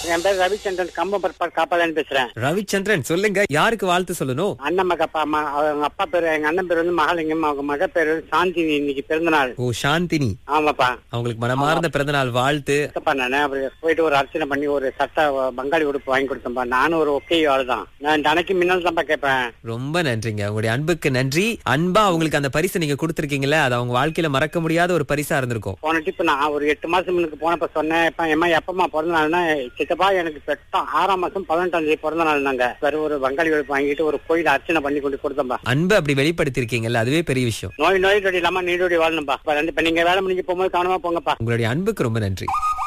என் பேர் ரவிச்சந்திரன் கம்பம் பற்பாடு காப்பாதான் பேசுறேன் ரவிச்சந்திரன் சொல்லுங்க யாருக்கு வாழ்த்து சொல்லணும் அண்ணன் மக அப்பா அம்மா அவங்க அப்பா பேரு எங்க அண்ணன் பேர் வந்து மகாலிங்கம் அவங்க மக பேரு வந்து சாந்தினி இன்னைக்கு பிறந்த நாள் ஓ சாந்தினி ஆமாப்பா அவங்களுக்கு மனமார்ந்த பிறந்தநாள் வாழ்த்து இருக்கப்பா நானு அப்புறம் போயிட்டு ஒரு அர்ச்சனை பண்ணி ஒரு சட்டை பங்காளி உடுப்பு வாங்கி கொடுத்தேன்ப்பா நானும் ஒரு ஒக்கே ஆள் தான் நான் இந்த அன்னைக்கு முன்னால் தான்ப்பா கேட்பேன் ரொம்ப நன்றிங்க உங்களுடைய அன்புக்கு நன்றி அன்பா அவங்களுக்கு அந்த பரிசை நீங்க கொடுத்திருக்கீங்கல்ல அது அவங்க வாழ்க்கையில மறக்க முடியாத ஒரு பரிசா இருந்திருக்கும் போன டிப்பு நான் ஒரு எட்டு மாசம் முன்னுக்கு போனப்ப சொன்னேன் இப்ப எம்மா எப்பமா பிறந்த நாள்னா சித்தப்பா எனக்கு பெட்டம் ஆறாம் மாசம் பதினெட்டாம் தேதி பிறந்த நாள் நாங்க வேற ஒரு பங்காளி உடுப்பு வாங்கிட்டு ஒரு கோயில் அர்ச்சனை பண்ணி கொண்டு கொடுத்தோம்பா அன்பு அப்படி வெளிப்படுத்திருக்கீங்கல்ல அதுவே பெரிய விஷயம் நோய் நோய் நொடி இல்லாம நீடோடி வாழணும்பா இப்ப ரெண்டு- இப்ப நீங்க வேலை முடிஞ்சு போகும்போது கவனமா போங்கப்பா உங்களுடைய அன்புக்கு ரொம்ப நன்றி